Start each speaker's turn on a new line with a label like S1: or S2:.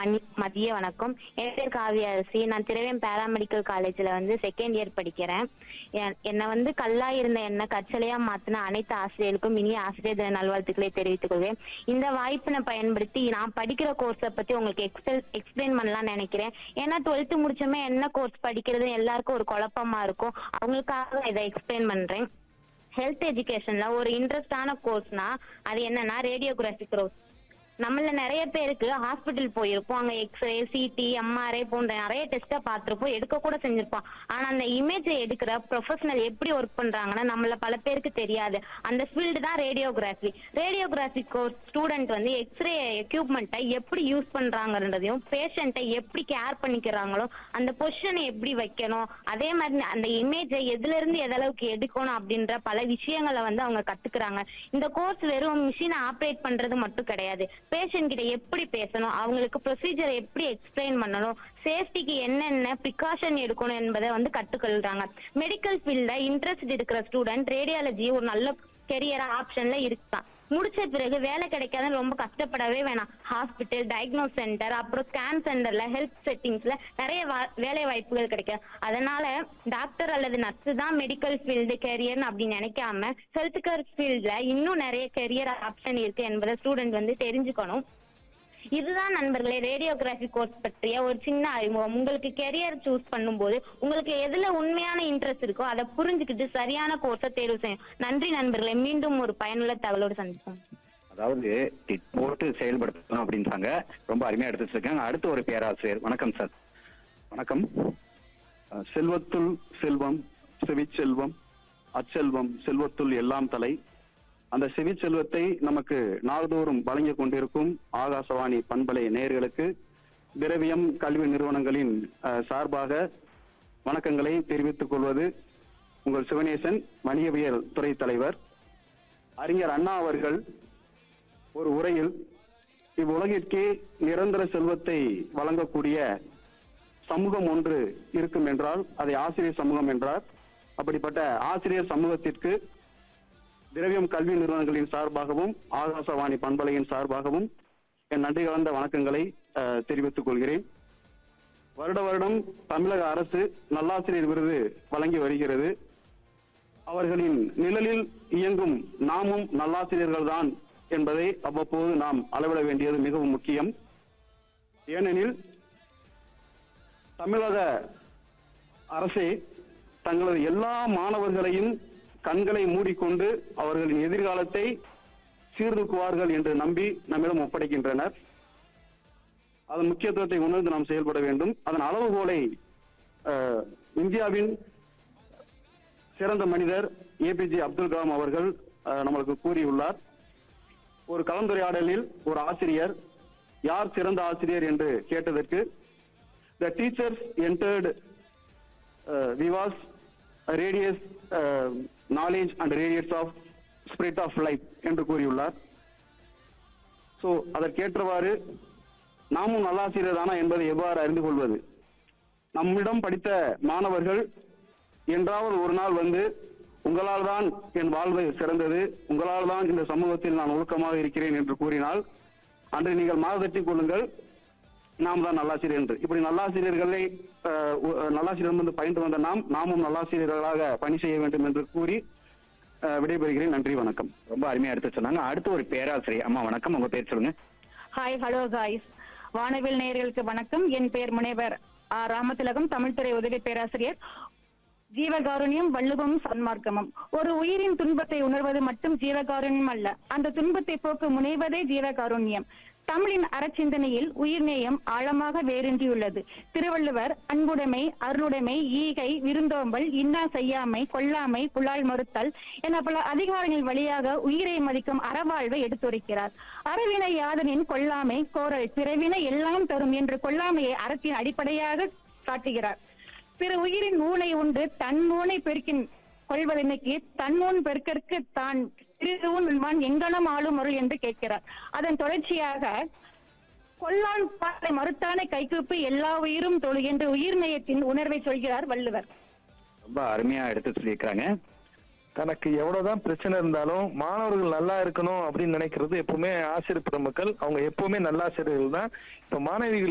S1: மணி மதிய வணக்கம் என் பேர் காவியாரசி நான் திரவியம் பேராமெடிக்கல் காலேஜ்ல வந்து செகண்ட் இயர் படிக்கிறேன் என்- என்னை வந்து கல்லா இருந்த என்ன கச்சலையா மாத்தின அனைத்து ஆசிரியர்களுக்கும் இனிய ஆசிரியர் தின நல்வாழ்த்துக்களை தெரிவித்துக் கொள்வேன் இந்த வாய்ப்பினை பயன்படுத்தி நான் படிக்கிற கோர்ஸை பத்தி உங்களுக்கு எக்ஸ்பிள் எக்ஸ்பிளைன் பண்ணலாம்னு நினைக்கிறேன் ஏன்னா டுவெல்த் முடிச்சோமே என்ன கோர்ஸ் படிக்கிறது எல்லாருக்கும் ஒரு குழப்பமா இருக்கும் அவங்களுக்காக இதை எக்ஸ்பிளைன் பண்றேன் ஹெல்த் எஜுகேஷன்ல ஒரு இன்ட்ரெஸ்டான கோர்ஸ்னா அது என்னன்னா ரேடியோகிராஃபி கோர்ஸ் நம்மள நிறைய பேருக்கு ஹாஸ்பிட்டல் போயிருப்போம் அங்க எக்ஸ்ரே சிடி எம்ஆர்ஐ போன்ற நிறைய டெஸ்ட்டை பார்த்திருப்போம் எடுக்க கூட செஞ்சிருப்போம் ஆனா அந்த இமேஜை எடுக்கிற ப்ரொஃபஷனல் எப்படி ஒர்க் பண்றாங்கன்னா நம்மள பல பேருக்கு தெரியாது அந்த ஃபீல்டு தான் ரேடியோகிராஃபி ரேடியோகிராஃபி கோர்ஸ் ஸ்டூடெண்ட் வந்து எக்ஸ்ரே எக்யூப்மெண்ட்டை எப்படி யூஸ் பண்றாங்கன்றதையும் பேஷண்ட்டை எப்படி கேர் பண்ணிக்கிறாங்களோ அந்த பொசிஷனை எப்படி வைக்கணும் அதே மாதிரி அந்த இமேஜை எதுல இருந்து எதளவுக்கு எடுக்கணும் அப்படின்ற பல விஷயங்களை வந்து அவங்க கத்துக்கிறாங்க இந்த கோர்ஸ் வெறும் மிஷினை ஆப்ரேட் பண்றது மட்டும் கிடையாது பேஷண்ட் கிட்ட எப்படி பேசணும் அவங்களுக்கு ப்ரொசீஜரை எப்படி எக்ஸ்பிளைன் பண்ணணும் சேஃப்டிக்கு என்னென்ன ப்ரிகாஷன் எடுக்கணும் என்பதை வந்து கற்றுக்கொள்றாங்க மெடிக்கல் ஃபீல்ட்ல இன்ட்ரெஸ்ட் இருக்கிற ஸ்டூடெண்ட் ரேடியாலஜி ஒரு நல்ல கெரியர் ஆப்ஷன்ல இருக்கான் முடிச்ச பிறகு வேலை கிடைக்காதுன்னு ரொம்ப கஷ்டப்படவே வேணாம் ஹாஸ்பிட்டல் டயக்னோஸ் சென்டர் அப்புறம் ஸ்கேன் சென்டர்ல ஹெல்த் செட்டிங்ஸ்ல நிறைய வா- வேலை வாய்ப்புகள் கிடைக்கும் அதனால டாக்டர் அல்லது நர்ஸ் தான் மெடிக்கல் ஃபீல்டு கெரியர்னு அப்படி நினைக்காம ஹெல்த் கேர் ஃபீல்ட்ல இன்னும் நிறைய கெரியர் ஆப்ஷன் இருக்கு என்பதை ஸ்டூடெண்ட் வந்து தெரிஞ்சுக்கணும் இதுதான் நண்பர்களே ரேடியோகிராஃபி கோர்ஸ் பற்றிய ஒரு சின்ன அறிமுகம் உங்களுக்கு கெரியர் சூஸ் பண்ணும்போது உங்களுக்கு எதுல உண்மையான இன்ட்ரெஸ்ட் இருக்கோ அதை புரிஞ்சுக்கிட்டு சரியான கோர்ஸை தேர்வு செய்யும் நன்றி நண்பர்களே மீண்டும் ஒரு பயனுள்ள தகவலோடு சந்திப்போம்
S2: அதாவது டிட் போட்டு செயல்படுத்தணும் அப்படின்றாங்க ரொம்ப அருமையா எடுத்து வச்சிருக்காங்க அடுத்து ஒரு பேராசிரியர் வணக்கம் சார் வணக்கம்
S3: அஹ் செல்வத்துள் செல்வம் செவிச்செல்வம் அச்செல்வம் செல்வத்துள் எல்லாம் தலை அந்த செவிச்செல்வத்தை நமக்கு நாள்தோறும் வழங்கிக் கொண்டிருக்கும் ஆகாசவாணி பண்பலை நேயர்களுக்கு திரவியம் கல்வி நிறுவனங்களின் அஹ், சார்பாக வணக்கங்களை தெரிவித்துக் கொள்வது உங்கள் சிவனேசன் வணிகவியல் துறை தலைவர் அறிஞர் அண்ணா அவர்கள் ஒரு உரையில் இவ்வுலகிற்கே நிரந்தர செல்வத்தை வழங்கக்கூடிய சமூகம் ஒன்று இருக்கும் என்றால் அதை ஆசிரியர் சமூகம் என்றார் அப்படிப்பட்ட ஆசிரியர் சமூகத்திற்கு திரவியம் கல்வி நிறுவனங்களின் சார்பாகவும் ஆகாசவாணி பண்பலையின் சார்பாகவும் என் நன்றி கலந்த வணக்கங்களை அஹ், தெரிவித்துக் கொள்கிறேன் வருட வருடம் தமிழக அரசு நல்லாசிரியர் விருது வழங்கி வருகிறது அவர்களின் நிழலில் இயங்கும் நாமும் நல்லாசிரியர்கள் தான் என்பதை அவ்வப்போது நாம் அளவிட வேண்டியது மிகவும் முக்கியம் ஏனெனில் தமிழக அரசே தங்களது எல்லா மாணவர்களையும் கண்களை மூடிக்கொண்டு அவர்களின் எதிர்காலத்தை சீர்தூக்குவார்கள் என்று நம்பி நம்மிடம் ஒப்படைக்கின்றனர் அதன் முக்கியத்துவத்தை உணர்ந்து நாம் செயல்பட வேண்டும் அதன் அளவுகோலை அஹ், இந்தியாவின் சிறந்த மனிதர் ஏபிஜே அப்துல் கலாம் அவர்கள் அஹ், நம்மளுக்கு கூறியுள்ளார் ஒரு கலந்துரையாடலில் ஒரு ஆசிரியர் யார் சிறந்த ஆசிரியர் என்று கேட்டதற்கு the teachers entered uh, vivas radius uh, knowledge and radius of spirit of life என்று கூறியுள்ளார் சோ அதற்கேற்றவாறு நாமும் நல்லாசிரியர் தானா என்பதை எவ்வாறு அறிந்து கொள்வது நம்மிடம் படித்த மாணவர்கள் என்றாவது ஒரு நாள் வந்து உங்களால் தான் என் வாழ்வு சிறந்தது உங்களால் தான் இந்த சமூகத்தில் நான் ஒழுக்கமாக இருக்கிறேன் என்று கூறினால் அன்று நீங்கள் மாதத்திக் கொள்ளுங்கள் நாம் தான் நல்லாசிரியர் என்று இப்படி நல்லாசிரியர்களை அஹ், உ- அஹ், நல்லாசிரியர் வந்து பயின்று வந்த நாம் நாமும் நல்லாசிரியர்களாக பணி செய்ய வேண்டும் என்று கூறி அஹ், விடைபெறுகிறேன் நன்றி வணக்கம்
S2: ரொம்ப அருமையா எடுத்து சொன்னாங்க அடுத்து ஒரு பேராசிரியர் அம்மா வணக்கம் உங்க பேர் சொல்லுங்க
S4: ஹாய் ஹலோ காய்ஸ் வானவில் நேயர்களுக்கு வணக்கம் என் பெயர் முனைவர் ஆர் ராமதிலகம் தமிழ்துறை உதவி பேராசிரியர் ஜீவகாருண்யம் வள்ளுவம் சன்மார்க்கமும் ஒரு உயிரின் துன்பத்தை உணர்வது மட்டும் ஜீவகாருண்யம் அல்ல அந்த துன்பத்தை போக்க முனைவதே ஜீவகாருண்யம் தமிழின் அறச்சிந்தனையில் உயிர்நேயம் ஆழமாக வேரூன்றியுள்ளது திருவள்ளுவர் அன்புடைமை அருளுடைமை ஈகை விருந்தோம்பல் இன்னா செய்யாமை கொல்லாமை புலால் மறுத்தல் என பல அதிகாரங்கள் வழியாக உயிரை மதிக்கும் அறவாழ்வை எடுத்துரைக்கிறார் அறவினை யாதனின் கொல்லாமை கோரல் பிறவினை எல்லாம் தரும் என்று கொல்லாமையை அறத்தின் அடிப்படையாக காட்டுகிறார் பிற உயிரின் ஊனை உண்டு தன் ஊனை பெருக்கின் கொள்வதனைக்கு தன்மூன் பெருக்கற்கு தான் திருவும் உண்பான் எங்கனம் ஆளும் அருள் என்று கேட்கிறார் அதன் தொடர்ச்சியாக கொல்லான் பாலை மறுத்தானை கைகூப்பி எல்லா உயிரும் தொழு என்று உயிர் நேயத்தின் உணர்வை சொல்கிறார் வள்ளுவர்
S2: ரொம்ப அருமையா எடுத்து சொல்லியிருக்கிறாங்க
S5: தனக்கு எவ்வளவுதான் பிரச்சனை இருந்தாலும் மாணவர்கள் நல்லா இருக்கணும் அப்படின்னு நினைக்கிறது எப்பவுமே ஆசிரியர் பெருமக்கள் அவங்க எப்பவுமே நல்லாசிரியர்கள் தான் இப்ப மாணவிகள்